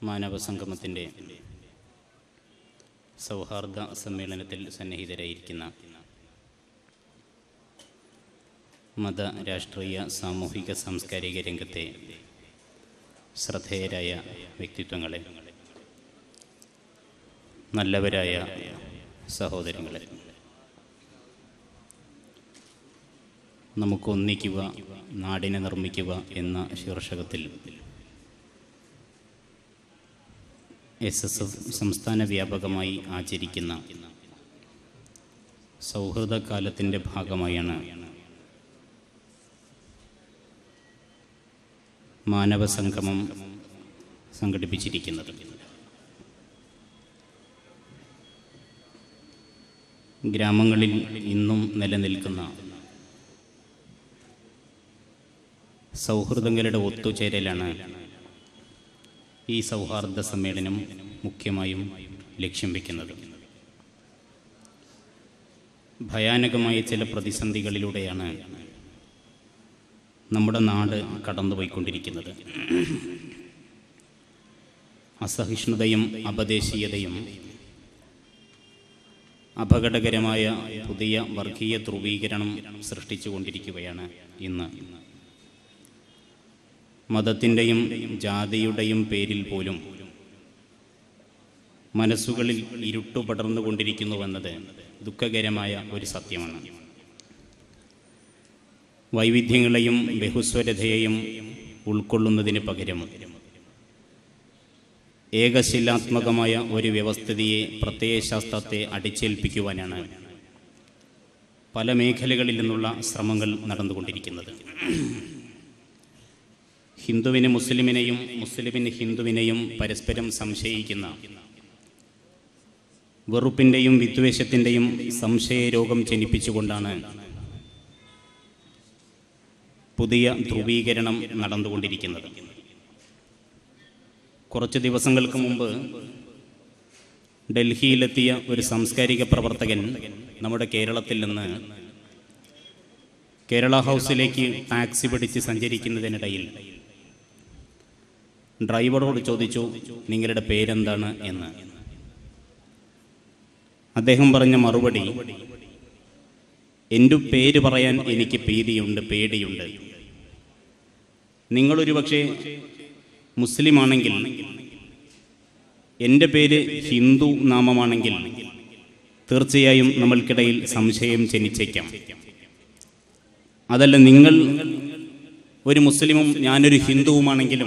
മാനവ സംഗമത്തിൻ്റെ സൗഹാർദ്ദ സമ്മേളനത്തിൽ സന്നിഹിതരായിരിക്കുന്ന മത രാഷ്ട്രീയ സാമൂഹിക സാംസ്കാരിക രംഗത്തെ ശ്രദ്ധേയരായ വ്യക്തിത്വങ്ങളെ നല്ലവരായ സഹോദരങ്ങളെ നമുക്ക് ഒന്നിക്കുക നാടിനെ നിർമ്മിക്കുക എന്ന ശീർഷകത്തിൽ എസ് എസ് എഫ് സംസ്ഥാന വ്യാപകമായി ആചരിക്കുന്ന സൗഹൃദ കാലത്തിൻ്റെ ഭാഗമായാണ് മാനവ സംഗമം സംഘടിപ്പിച്ചിരിക്കുന്നത് ഗ്രാമങ്ങളിൽ ഇന്നും നിലനിൽക്കുന്ന സൗഹൃദങ്ങളുടെ ഒത്തുചേരലാണ് ഈ സൗഹാർദ്ദ സമ്മേളനം മുഖ്യമായും ലക്ഷ്യം വയ്ക്കുന്നത് ഭയാനകമായ ചില പ്രതിസന്ധികളിലൂടെയാണ് നമ്മുടെ നാട് കടന്നുപോയിക്കൊണ്ടിരിക്കുന്നത് അസഹിഷ്ണുതയും അപദേശീയതയും അപകടകരമായ പുതിയ വർഗീയ ധ്രുവീകരണം സൃഷ്ടിച്ചുകൊണ്ടിരിക്കുകയാണ് ഇന്ന് മതത്തിൻ്റെയും ജാതിയുടെയും പേരിൽ പോലും മനസ്സുകളിൽ ഇരുട്ടു പടർന്നുകൊണ്ടിരിക്കുന്നുവെന്നത് ദുഃഖകരമായ ഒരു സത്യമാണ് വൈവിധ്യങ്ങളെയും ബഹുസ്വരതയെയും ഉൾക്കൊള്ളുന്നതിന് പകരം ഏകശിലാത്മകമായ ഒരു വ്യവസ്ഥിതിയെ പ്രത്യയശാസ്ത്രത്തെ അടിച്ചേൽപ്പിക്കുവാനാണ് പല മേഖലകളിൽ നിന്നുള്ള ശ്രമങ്ങൾ നടന്നുകൊണ്ടിരിക്കുന്നത് ഹിന്ദുവിന് മുസ്ലിമിനെയും മുസ്ലിമിന് ഹിന്ദുവിനെയും പരസ്പരം സംശയിക്കുന്ന വെറുപ്പിൻ്റെയും വിദ്വേഷത്തിൻ്റെയും സംശയരോഗം ജനിപ്പിച്ചുകൊണ്ടാണ് പുതിയ ധ്രുവീകരണം നടന്നുകൊണ്ടിരിക്കുന്നത് കുറച്ച് ദിവസങ്ങൾക്ക് മുമ്പ് ഡൽഹിയിലെത്തിയ ഒരു സാംസ്കാരിക പ്രവർത്തകൻ നമ്മുടെ കേരളത്തിൽ നിന്ന് കേരള ഹൗസിലേക്ക് ടാക്സി പിടിച്ച് സഞ്ചരിക്കുന്നതിനിടയിൽ ഡ്രൈവറോട് ചോദിച്ചു നിങ്ങളുടെ പേരെന്താണ് എന്ന് അദ്ദേഹം പറഞ്ഞ മറുപടി എൻ്റെ പേര് പറയാൻ എനിക്ക് പേടിയുണ്ട് പേടിയുണ്ട് നിങ്ങളൊരു പക്ഷേ മുസ്ലിമാണെങ്കിൽ എൻ്റെ പേര് ഹിന്ദു നാമമാണെങ്കിൽ തീർച്ചയായും നമ്മൾക്കിടയിൽ സംശയം ജനിച്ചേക്കാം അതല്ല നിങ്ങൾ ഒരു മുസ്ലിമും ഞാനൊരു ഹിന്ദുവുമാണെങ്കിലും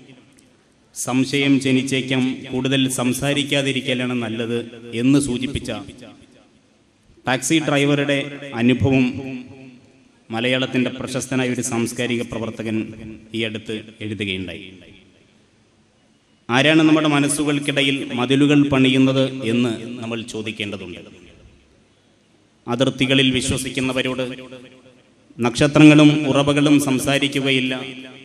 സംശയം ജനിച്ചേക്കാം കൂടുതൽ സംസാരിക്കാതിരിക്കലാണ് നല്ലത് എന്ന് സൂചിപ്പിച്ച ടാക്സി ഡ്രൈവറുടെ അനുഭവം മലയാളത്തിൻ്റെ പ്രശസ്തനായ ഒരു സാംസ്കാരിക പ്രവർത്തകൻ ഈ അടുത്ത് എഴുതുകയുണ്ടായി ആരാണ് നമ്മുടെ മനസ്സുകൾക്കിടയിൽ മതിലുകൾ പണിയുന്നത് എന്ന് നമ്മൾ ചോദിക്കേണ്ടതുണ്ട് അതിർത്തികളിൽ വിശ്വസിക്കുന്നവരോട് നക്ഷത്രങ്ങളും ഉറവകളും സംസാരിക്കുകയില്ല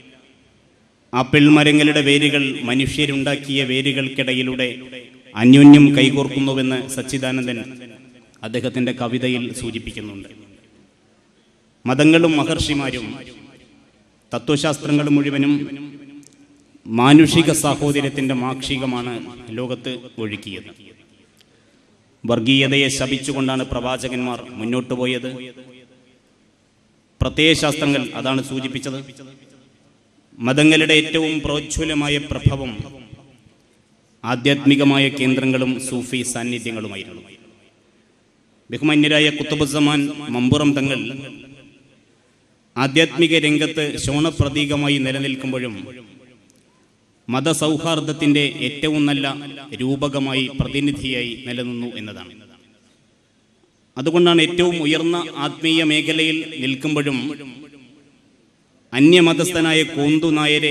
ആപ്പിൾ മരങ്ങളുടെ വേരുകൾ മനുഷ്യരുണ്ടാക്കിയ വേരുകൾക്കിടയിലൂടെ അന്യോന്യം കൈകോർക്കുന്നുവെന്ന് സച്ചിദാനന്ദൻ അദ്ദേഹത്തിൻ്റെ കവിതയിൽ സൂചിപ്പിക്കുന്നുണ്ട് മതങ്ങളും മഹർഷിമാരും തത്വശാസ്ത്രങ്ങൾ മുഴുവനും മാനുഷിക സാഹോദര്യത്തിൻ്റെ മാക്ഷികമാണ് ലോകത്ത് ഒഴുക്കിയത് വർഗീയതയെ ശപിച്ചുകൊണ്ടാണ് പ്രവാചകന്മാർ മുന്നോട്ട് പോയത് പ്രത്യയശാസ്ത്രങ്ങൾ അതാണ് സൂചിപ്പിച്ചത് മതങ്ങളുടെ ഏറ്റവും പ്രോജ്വലമായ പ്രഭവം ആധ്യാത്മികമായ കേന്ദ്രങ്ങളും സൂഫി സാന്നിധ്യങ്ങളുമായിരുന്നു ബഹുമാന്യരായ കുത്തുബുസമാൻ മമ്പുറം തങ്ങൾ ആധ്യാത്മിക രംഗത്ത് ശോണപ്രതീകമായി നിലനിൽക്കുമ്പോഴും മതസൗഹാർദ്ദത്തിൻ്റെ ഏറ്റവും നല്ല രൂപകമായി പ്രതിനിധിയായി നിലനിന്നു എന്നതാണ് അതുകൊണ്ടാണ് ഏറ്റവും ഉയർന്ന ആത്മീയ മേഖലയിൽ നിൽക്കുമ്പോഴും അന്യമതസ്ഥനായ കോന്തു നായരെ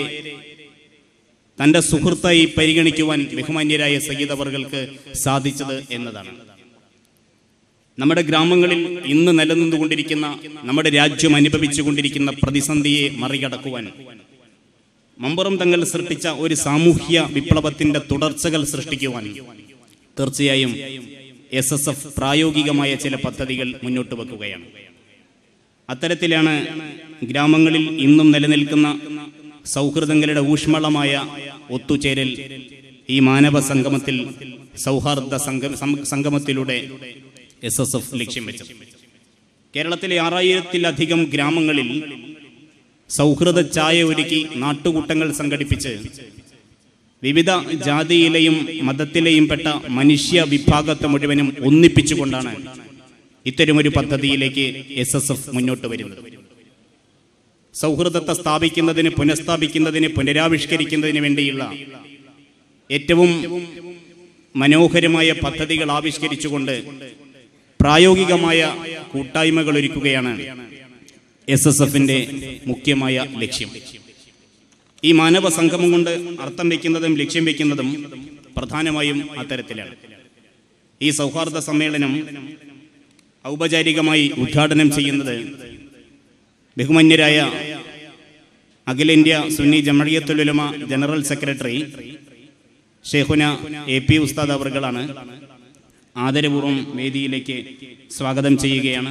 തൻ്റെ സുഹൃത്തായി പരിഗണിക്കുവാൻ ബഹുമാന്യരായ സയ്യിദ് അവർക്ക് സാധിച്ചത് എന്നതാണ് നമ്മുടെ ഗ്രാമങ്ങളിൽ ഇന്ന് നിലനിന്നുകൊണ്ടിരിക്കുന്ന നമ്മുടെ രാജ്യം അനുഭവിച്ചുകൊണ്ടിരിക്കുന്ന പ്രതിസന്ധിയെ മറികടക്കുവാൻ മമ്പുറം തങ്ങൾ സൃഷ്ടിച്ച ഒരു സാമൂഹ്യ വിപ്ലവത്തിന്റെ തുടർച്ചകൾ സൃഷ്ടിക്കുവാൻ തീർച്ചയായും എസ് എസ് എഫ് പ്രായോഗികമായ ചില പദ്ധതികൾ മുന്നോട്ട് വെക്കുകയാണ് അത്തരത്തിലാണ് ഗ്രാമങ്ങളിൽ ഇന്നും നിലനിൽക്കുന്ന സൗഹൃദങ്ങളുടെ ഊഷ്മളമായ ഒത്തുചേരൽ ഈ മാനവ സംഗമത്തിൽ സൗഹാർദ്ദ സംഗ സം- സംഗമത്തിലൂടെ എസ് എസ് എഫ് ലക്ഷ്യം വെച്ചത് കേരളത്തിലെ ആറായിരത്തിലധികം ഗ്രാമങ്ങളിൽ സൗഹൃദ ചായ ഒരുക്കി നാട്ടുകൂട്ടങ്ങൾ സംഘടിപ്പിച്ച് വിവിധ ജാതിയിലെയും മതത്തിലെയും പെട്ട മനുഷ്യ വിഭാഗത്തെ മുഴുവനും ഒന്നിപ്പിച്ചുകൊണ്ടാണ് ഇത്തരമൊരു പദ്ധതിയിലേക്ക് എസ് എസ് എഫ് മുന്നോട്ട് വരുന്നത് സൗഹൃദത്തെ സ്ഥാപിക്കുന്നതിന് പുനഃസ്ഥാപിക്കുന്നതിന് പുനരാവിഷ്കരിക്കുന്നതിന് വേണ്ടിയുള്ള ഏറ്റവും മനോഹരമായ പദ്ധതികൾ ആവിഷ്കരിച്ചുകൊണ്ട് പ്രായോഗികമായ കൂട്ടായ്മകൾ ഒരുക്കുകയാണ് എസ് എസ് എഫിന്റെ മുഖ്യമായ ലക്ഷ്യം ഈ മാനവ സംഗമം കൊണ്ട് അർത്ഥം വയ്ക്കുന്നതും ലക്ഷ്യം വയ്ക്കുന്നതും പ്രധാനമായും അത്തരത്തിലാണ് ഈ സൗഹാർദ്ദ സമ്മേളനം ഔപചാരികമായി ഉദ്ഘാടനം ചെയ്യുന്നത് ബഹുമാന്യരായ അഖിലേന്ത്യാ Sunni Jamiyyathul Ulama general secretary Shaikhuna A P Usthad അവർകളാണ് ആദരപൂർവ്വം വേദിയിലേക്ക് സ്വാഗതം ചെയ്യുകയാണ്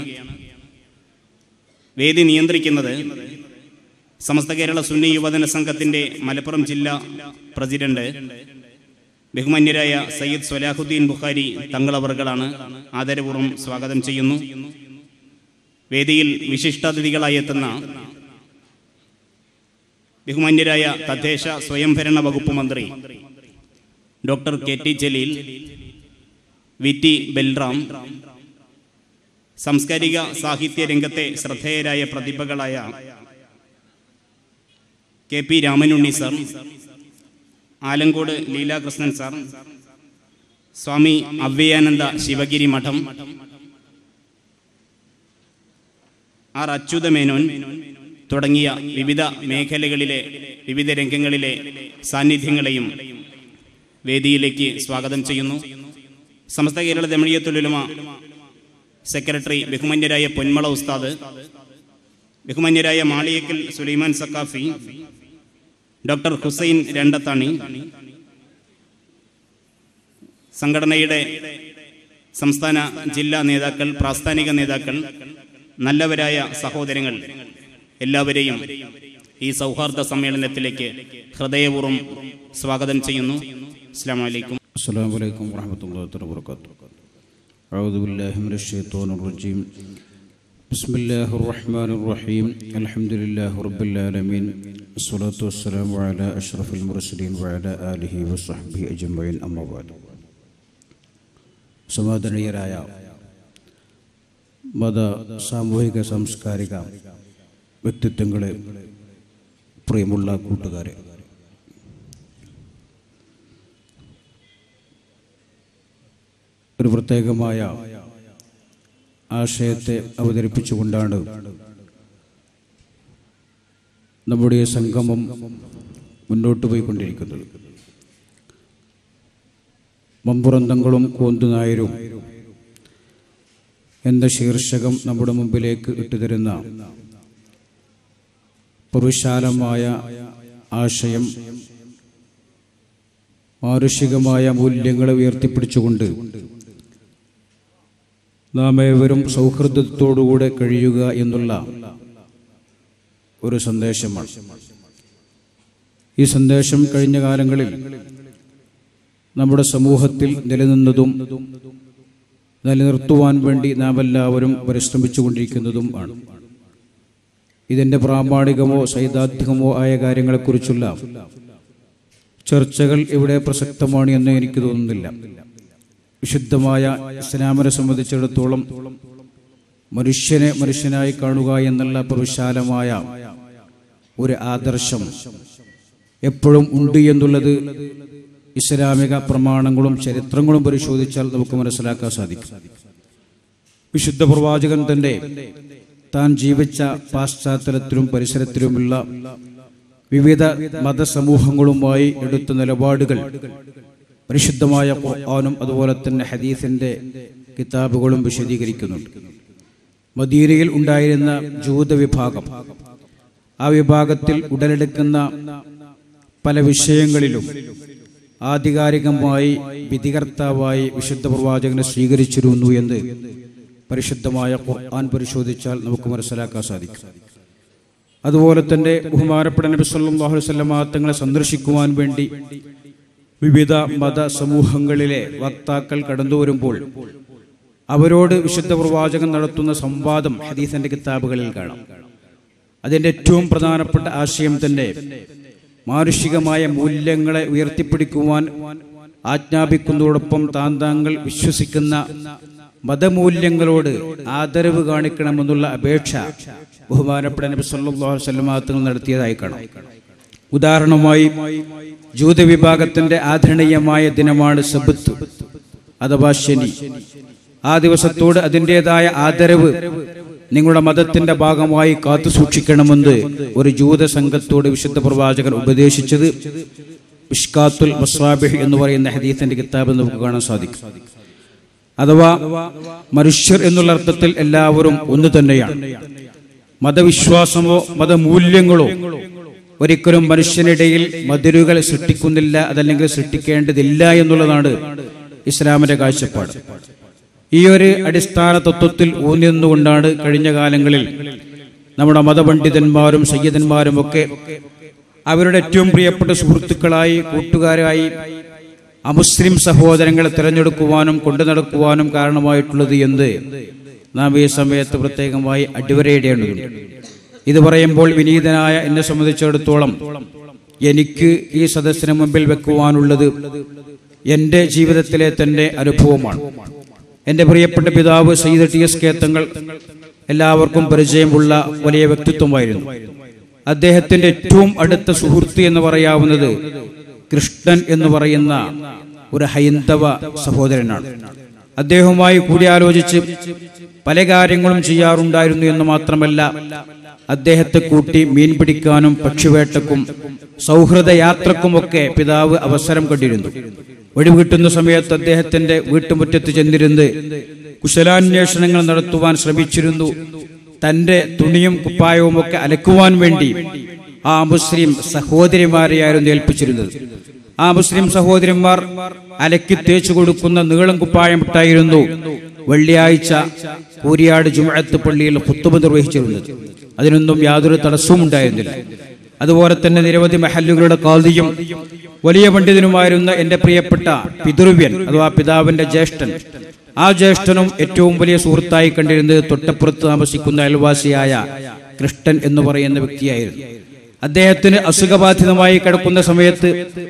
വേദി നിയന്ത്രിക്കുന്നത് സമസ്ത കേരള സുന്നി യുവജന സംഘത്തിന്റെ മലപ്പുറം ജില്ലാ പ്രസിഡന്റ് ബഹുമാന്യരായ സയ്യിദ് സ്വലാഹുദ്ദീൻ ബുഖാരി തങ്ങളവറുകളാണ് ആദരപൂർവ്വം സ്വാഗതം ചെയ്യുന്നു വേദിയിൽ വിശിഷ്ടാതിഥികളായി എത്തുന്ന ബഹുമാന്യരായ തദ്ദേശ സ്വയംഭരണ വകുപ്പ് മന്ത്രി doctor K T Jaleel V T Balram സാംസ്കാരിക സാഹിത്യ രംഗത്തെ ശ്രദ്ധേയരായ പ്രതിഭകളായ K P Ramanunni sir Alankode Leelakrishnan sir Swami Avyayananda Sivagiri Mutt R Achyuta Menon തുടങ്ങിയ വിവിധ മേഖലകളിലെ വിവിധ രംഗങ്ങളിലെ സാന്നിധ്യങ്ങളെയും വേദിയിലേക്ക് സ്വാഗതം ചെയ്യുന്നു സമസ്ത കേരള ദമഴിയത്തുലുമ സെക്രട്ടറി ബഹുമാന്യരായ പൊന്മള ഉസ്താദ് ബഹുമാന്യരായ മാളിയക്കൽ സുലൈമാൻ സക്കാഫി ഡോക്ടർ ഹുസൈൻ രണ്ടത്താണി സംഘടനയുടെ സംസ്ഥാന ജില്ലാ നേതാക്കൾ പ്രാസ്ഥാനിക നേതാക്കൾ നല്ലവരായ സഹോദരങ്ങൾ എല്ലാവരെയും ഈ സൗഹാർദ്ദ സമ്മേളനത്തിലേക്ക് ഹൃദയപൂർവ്വം സ്വാഗതം ചെയ്യുന്നു അസ്സാം വലൈക്കും السلام عليكم ورحمة الله تعالى وبركاته أعوذ بالله من الشيطان الرجيم بسم الله الرحمن الرحيم الحمد لله رب العالمين الصلاة والسلام على أشرف المرسلين وعلى آله وصحبه أجمعين أما بعد സമാധാനീയരായ മത സാമൂഹിക സാംസ്കാരിക വ്യക്തിത്വങ്ങളെ പ്രിയമുള്ള കൂട്ടുകാരെ ഒരു പ്രത്യേകമായ ആശയത്തെ അവതരിപ്പിച്ചുകൊണ്ടാണ് നമ്മുടെ ഈ സംഗമം മുന്നോട്ട് പോയിക്കൊണ്ടിരിക്കുന്നത് മമ്പുറന്തങ്ങളും കോന്തുനായരും എന്ന ശീർഷകം നമ്മുടെ മുമ്പിലേക്ക് ഇട്ടുതരുന്ന പുരുഷാലമായ ആശയം മാനുഷികമായ മൂല്യങ്ങളെ ഉയർത്തിപ്പിടിച്ചുകൊണ്ട് നാം ഏവരും സൗഹൃദത്തോടുകൂടെ കഴിയുക എന്നുള്ള ഒരു സന്ദേശമാണ് ഈ സന്ദേശം കഴിഞ്ഞ കാലങ്ങളിൽ നമ്മുടെ സമൂഹത്തിൽ നിലനിന്നതും നിലനിർത്തുവാൻ വേണ്ടി നാം എല്ലാവരും പരിശ്രമിച്ചുകൊണ്ടിരിക്കുന്നതും ആണ് ഇതിൻ്റെ പ്രാമാണികമോ സൈദ്ധാന്തികമോ ആയ കാര്യങ്ങളെക്കുറിച്ചുള്ള ചർച്ചകൾ ഇവിടെ പ്രസക്തമാണ് എന്ന് എനിക്ക് തോന്നുന്നില്ല വിശുദ്ധമായ ഇസ്ലാമിനെ സംബന്ധിച്ചിടത്തോളം മനുഷ്യനെ മനുഷ്യനായി കാണുക എന്നുള്ള പ്രവിശാലമായ ഒരു ആദർശം എപ്പോഴും ഉണ്ട് എന്നുള്ളത് ഇസ്ലാമിക പ്രമാണങ്ങളും ചരിത്രങ്ങളും പരിശോധിച്ചാൽ നമുക്ക് മനസ്സിലാക്കാൻ സാധിക്കും വിശുദ്ധ പ്രവാചകൻ തന്റെ താൻ ജീവിച്ച പാശ്ചാത്തലത്തിലും പരിസരത്തിലുമുള്ള വിവിധ മതസമൂഹങ്ങളുമായി എടുത്ത നിലപാടുകൾ പരിശുദ്ധമായ ഖുർആാനും അതുപോലെ തന്നെ ഹദീസിന്റെ കിതാബുകളും വിശദീകരിക്കുന്നുണ്ട് മദീനയിൽ ഉണ്ടായിരുന്ന ജൂത വിഭാഗം ആ വിഭാഗത്തിൽ ഉടലെടുക്കുന്ന പല വിഷയങ്ങളിലും ആധികാരികമായി വിധികർത്താവായി വിശുദ്ധ പ്രവാചകനെ സ്വീകരിച്ചിരുന്നു എന്ന് പരിശുദ്ധമായ ഖുർആൻ പരിശോധിച്ചാൽ നമുക്ക് മനസ്സിലാക്കാൻ സാധിക്കും അതുപോലെ തന്നെ ബഹുമാനപ്പെട്ട നബി സല്ലല്ലാഹു അലൈഹി വസല്ലം തങ്ങളെ സന്ദർശിക്കുവാൻ വേണ്ടി വിവിധ മത സമൂഹങ്ങളിലെ വക്താക്കൾ കടന്നു വരുമ്പോൾ അവരോട് വിശുദ്ധ പ്രവാചകൻ നടത്തുന്ന സംവാദം ഹദീസിന്റെ കിതാബുകളിൽ കാണാം അതിന്റെ ഏറ്റവും പ്രധാനപ്പെട്ട ആശയം തന്നെ മാനുഷികമായ മൂല്യങ്ങളെ ഉയർത്തിപ്പിടിക്കുവാൻ ആജ്ഞാപിക്കുന്നതോടൊപ്പം താൻ താങ്കൾ വിശ്വസിക്കുന്ന മതമൂല്യങ്ങളോട് ആദരവ് കാണിക്കണമെന്നുള്ള അപേക്ഷ ബഹുമാനപ്പെട്ട നബി സല്ലല്ലാഹു അലൈഹി വസല്ലം തങ്ങൾ നടത്തിയതായി കാണാം ഉദാഹരണമായി ജൂതവിഭാഗത്തിന്റെ ആദരണീയമായ ദിനമാണ് സബത്ത് അഥവാ ശനി ആ ദിവസത്തോട് അതിൻ്റെതായ ആദരവ് നിങ്ങളുടെ മതത്തിന്റെ ഭാഗമായി കാത്തു സൂക്ഷിക്കണമെന്ന് ഒരു ജൂത സംഘത്തോട് വിശുദ്ധ പ്രവാചകൻ ഉപദേശിച്ചത് ഇഷ്കാത്തുൽ മസ്വാബിഹ് എന്ന് പറയുന്ന ഹദീസിന്റെ കിതാബ് നമുക്ക് കാണാൻ സാധിക്കും അഥവാ മനുഷ്യർ എന്നുള്ള അർത്ഥത്തിൽ എല്ലാവരും ഒന്ന് തന്നെയാണ് മതവിശ്വാസമോ മതമൂല്യങ്ങളോ ഒരിക്കലും മനുഷ്യനിടയിൽ മതിരുകൾ സൃഷ്ടിക്കുന്നില്ല അതല്ലെങ്കിൽ സൃഷ്ടിക്കേണ്ടതില്ല എന്നുള്ളതാണ് ഇസ്ലാമിന്റെ കാഴ്ചപ്പാട് ഈ ഒരു അടിസ്ഥാന തത്വത്തിൽ ഊന്നി നിന്നുകൊണ്ടാണ് കഴിഞ്ഞ കാലങ്ങളിൽ നമ്മുടെ മതപണ്ഡിതന്മാരും സയ്യിദന്മാരും ഒക്കെ അവരുടെ ഏറ്റവും പ്രിയപ്പെട്ട സുഹൃത്തുക്കളായി കൂട്ടുകാരായി അമുസ്ലിം സഹോദരങ്ങളെ തിരഞ്ഞെടുക്കുവാനും കൊണ്ടു നടക്കുവാനും കാരണമായിട്ടുള്ളത് എന്ത് നാം ഈ സമയത്ത് പ്രത്യേകമായി അടിവരയിടേണ്ടതുണ്ട് ഇത് പറയുമ്പോൾ വിനീതനായ എന്നെ സംബന്ധിച്ചിടത്തോളം എനിക്ക് ഈ സദസ്സിന് മുമ്പിൽ വെക്കുവാനുള്ളത് എൻ്റെ ജീവിതത്തിലെ തന്നെ അനുഭവമാണ് എൻ്റെ പ്രിയപ്പെട്ട പിതാവ് സയ്യിദ് ടി എസ് കേത്തങ്ങൾ എല്ലാവർക്കും പരിചയമുള്ള വലിയ വ്യക്തിത്വമായിരുന്നു അദ്ദേഹത്തിന്റെ ഏറ്റവും അടുത്ത സുഹൃത്ത് എന്ന് പറയാവുന്നത് കൃഷ്ണൻ എന്ന് പറയുന്ന ഒരു ഹൈന്ദവ സഹോദരനാണ് അദ്ദേഹവുമായി കൂടിയാലോചിച്ച് പല കാര്യങ്ങളും ചെയ്യാറുണ്ടായിരുന്നു എന്ന് മാത്രമല്ല അദ്ദേഹത്തെ കൂട്ടി മീൻ പിടിക്കാനും പക്ഷിവേട്ടക്കും സൗഹൃദ യാത്രക്കുമൊക്കെ പിതാവ് അവസരം കണ്ടിരുന്നു ഒഴിവ് കിട്ടുന്ന സമയത്ത് അദ്ദേഹത്തിന്റെ വീട്ടുമുറ്റത്ത് ചെന്നിരുന്ന് കുശലാന്വേഷണങ്ങൾ നടത്തുവാൻ ശ്രമിച്ചിരുന്നു തന്റെ തുണിയും കുപ്പായവും ഒക്കെ അലക്കുവാൻ വേണ്ടി ആ മുസ്ലിം സഹോദരിമാരെയായിരുന്നു ഏൽപ്പിച്ചിരുന്നത് ആ മുസ്ലിം സഹോദരിമാർ അലക്കി തേച്ചു കൊടുക്കുന്ന നീളം കുപ്പായം ഇട്ടായിരുന്നു വെള്ളിയാഴ്ച കൂരിയാട് ജുമഴത്ത് പള്ളിയിൽ കുത്തുബ നിർവഹിച്ചിരുന്നത് അതിനൊന്നും യാതൊരു തടസ്സവും ഉണ്ടായിരുന്നില്ല അതുപോലെ തന്നെ നിരവധി മഹല്ലുകളുടെ കാതിയും വലിയ പണ്ഡിതനുമായിരുന്ന എന്റെ പ്രിയപ്പെട്ട പിതൃവ്യൻ അഥവാ പിതാവിന്റെ ജ്യേഷ്ഠൻ ആ ജ്യേഷ്ഠനും ഏറ്റവും വലിയ സുഹൃത്തായി കണ്ടിരുന്നത് തൊട്ടപ്പുറത്ത് താമസിക്കുന്ന അയൽവാസിയായ കൃഷ്ണൻ എന്ന് പറയുന്ന വ്യക്തിയായിരുന്നു അദ്ദേഹത്തിന് അസുഖബാധിതമായി കിടക്കുന്ന സമയത്ത്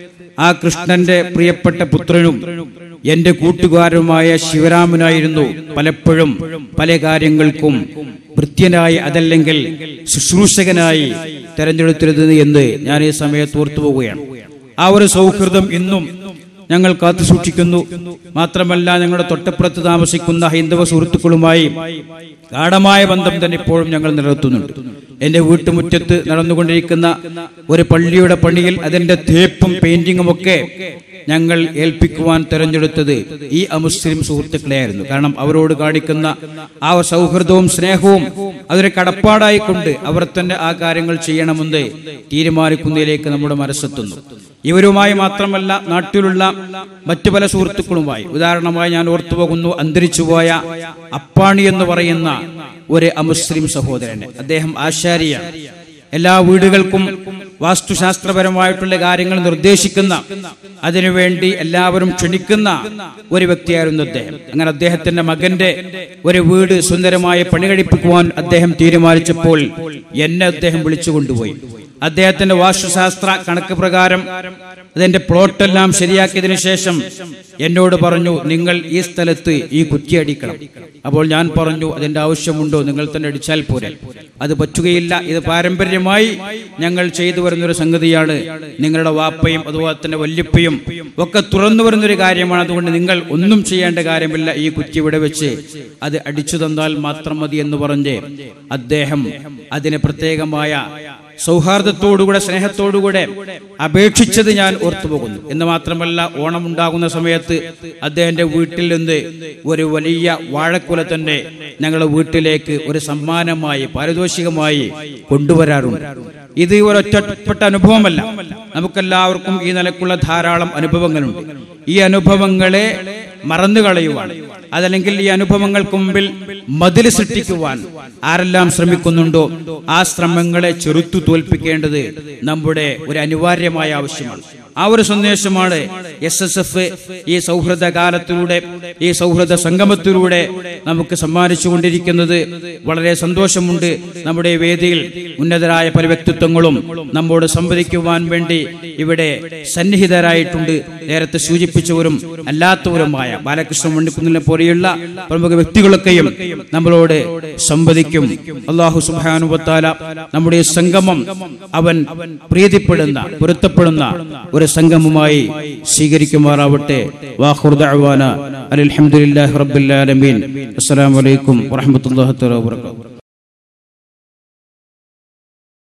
ആ കൃഷ്ണന്റെ പ്രിയപ്പെട്ട പുത്രനും എന്റെ കൂട്ടുകാരനുമായ ശിവരാമനായിരുന്നു പലപ്പോഴും പല കാര്യങ്ങൾക്കും ഭൃത്യനായി അതല്ലെങ്കിൽ ശുശ്രൂഷകനായി തെരഞ്ഞെടുത്തിരുന്നത് എന്ന് ഞാൻ ഈ സമയത്ത് ഓർത്തു പോവുകയാണ് ആ ഒരു സൗഹൃദം ഇന്നും ഞങ്ങൾ കാത്തു സൂക്ഷിക്കുന്നു മാത്രമല്ല ഞങ്ങളുടെ തൊട്ടപ്പുറത്ത് താമസിക്കുന്ന ഹൈന്ദവ സുഹൃത്തുക്കളുമായി ഗാഠമായ ബന്ധം തന്നെ ഇപ്പോഴും ഞങ്ങൾ നിലനിർത്തുന്നുണ്ട് എന്റെ വീട്ടുമുറ്റത്ത് നടന്നുകൊണ്ടിരിക്കുന്ന ഒരു പള്ളിയുടെ പണിയിൽ അതിന്റെ തേപ്പും പെയിന്റിങ്ങും ഒക്കെ ഞങ്ങൾ ഏൽപ്പിക്കുവാൻ തെരഞ്ഞെടുത്തത് ഈ അമുസ്ലിം സുഹൃത്തുക്കളെയായിരുന്നു കാരണം അവരോട് കാണിക്കുന്ന ആ സൗഹൃദവും സ്നേഹവും അതൊരു കടപ്പാടായി കൊണ്ട് അവർ തന്നെ ആ കാര്യങ്ങൾ ചെയ്യണമെന്ന് തീരുമാനിക്കുന്നതിലേക്ക് നമ്മുടെ മനസ്സെത്തുന്നു ഇവരുമായി മാത്രമല്ല നാട്ടിലുള്ള മറ്റു പല സുഹൃത്തുക്കളുമായി ഉദാഹരണമായി ഞാൻ ഓർത്തുപോകുന്നു അന്തരിച്ചുപോയ അപ്പാണി എന്ന് പറയുന്ന ഒരു അമുസ്ലിം സഹോദരന് അദ്ദേഹം ആശാരിയാണ് എല്ലാ വീടുകൾക്കും വാസ്തുശാസ്ത്രപരമായിട്ടുള്ള കാര്യങ്ങൾ നിർദ്ദേശിക്കുന്ന അതിനുവേണ്ടി എല്ലാവരും ക്ഷണിക്കുന്ന ഒരു വ്യക്തിയായിരുന്നു അദ്ദേഹം അങ്ങനെ അദ്ദേഹത്തിന്റെ മകന്റെ ഒരു വീട് സുന്ദരമായി പണി കഴിപ്പിക്കുവാൻ അദ്ദേഹം തീരുമാനിച്ചപ്പോൾ എന്നെ അദ്ദേഹം വിളിച്ചു കൊണ്ടുപോയി അദ്ദേഹത്തിന്റെ വാസ്തുശാസ്ത്ര കണക്ക് പ്രകാരം അതിന്റെ പ്ലോട്ടെല്ലാം ശരിയാക്കിയതിനു ശേഷം എന്നോട് പറഞ്ഞു നിങ്ങൾ ഈ സ്ഥലത്ത് ഈ കുറ്റി അടിക്കണം അപ്പോൾ ഞാൻ പറഞ്ഞു അതിന്റെ ആവശ്യമുണ്ടോ നിങ്ങൾ തന്നെ അടിച്ചാൽ പോരെ അത് പറ്റുകയില്ല ഇത് പാരമ്പര്യമായി ഞങ്ങൾ ചെയ്തു വരുന്ന ഒരു സംഗതിയാണ് നിങ്ങളുടെ വാപ്പയും അതുപോലെ തന്നെ വല്യപ്പയും ഒക്കെ തുറന്നു വരുന്നൊരു കാര്യമാണ് അതുകൊണ്ട് നിങ്ങൾ ഒന്നും ചെയ്യേണ്ട കാര്യമില്ല ഈ കുറ്റി ഇവിടെ വെച്ച് അത് അടിച്ചു തന്നാൽ മാത്രം മതി എന്ന് പറഞ്ഞ് അദ്ദേഹം അതിന് പ്രത്യേകമായ സൗഹാർദ്ദത്തോടുകൂടെ സ്നേഹത്തോടുകൂടെ അപേക്ഷിച്ചത് ഞാൻ ഓർത്തുപോകുന്നു എന്ന് മാത്രമല്ല ഓണം ഉണ്ടാകുന്ന സമയത്ത് അദ്ദേഹത്തിന്റെ വീട്ടിൽ നിന്ന് ഒരു വലിയ വാഴക്കുല തന്നെ ഞങ്ങളുടെ വീട്ടിലേക്ക് ഒരു സമ്മാനമായി പാരിതോഷികമായി കൊണ്ടുവരാറുണ്ട് ഇത് ഒരു ഒറ്റപ്പെട്ട അനുഭവമല്ല നമുക്കെല്ലാവർക്കും ഈ നിലക്കുള്ള ധാരാളം അനുഭവങ്ങളുണ്ട് ഈ അനുഭവങ്ങളെ മറന്നു കളയുവാൻ അതല്ലെങ്കിൽ ഈ അനുഭവങ്ങൾക്ക് മുമ്പിൽ മതിൽ സൃഷ്ടിക്കുവാൻ ആരെല്ലാം ശ്രമിക്കുന്നുണ്ടോ ആ ശ്രമങ്ങളെ ചെറുത്തു തോൽപ്പിക്കേണ്ടത് നമ്മുടെ ഒരു അനിവാര്യമായ ആവശ്യമാണ് ആ ഒരു സന്ദേശമാണ് എസ് എസ് എഫ് ഈ സൗഹൃദ കാലത്തിലൂടെ ഈ സൗഹൃദ സംഗമത്തിലൂടെ നമുക്ക് സമ്മാനിച്ചു കൊണ്ടിരിക്കുന്നത് വളരെ സന്തോഷമുണ്ട് നമ്മുടെ വേദിയിൽ ഉന്നതരായ പല വ്യക്തിത്വങ്ങളും നമ്മോട് സംവദിക്കുവാൻ വേണ്ടി ഇവിടെ സന്നിഹിതരായിട്ടുണ്ട് നേരത്തെ സൂചിപ്പിച്ചവരും അല്ലാത്തവരുമായ ബാലകൃഷ്ണ മണ്ണിക്കുന്നിനെ പോലെയുള്ള പ്രമുഖ വ്യക്തികളൊക്കെയും നമ്മളോട് സംവദിക്കും അള്ളാഹു സുബാനുവത്താല നമ്മുടെ ഈ സംഗമം അവൻ പ്രീതിപ്പെടുന്ന പൊരുത്തപ്പെടുന്ന ഒരു സംഗമമായി സ്വീകരിക്കുമാറാവട്ടെ വാഹുർദാന അലഹമുല്ലാ റബ്ബുല്ലാലമീൻ അസ്സലാമലൈക്കും വറഹമത്തല്ലാ വാബർക്കാത്തു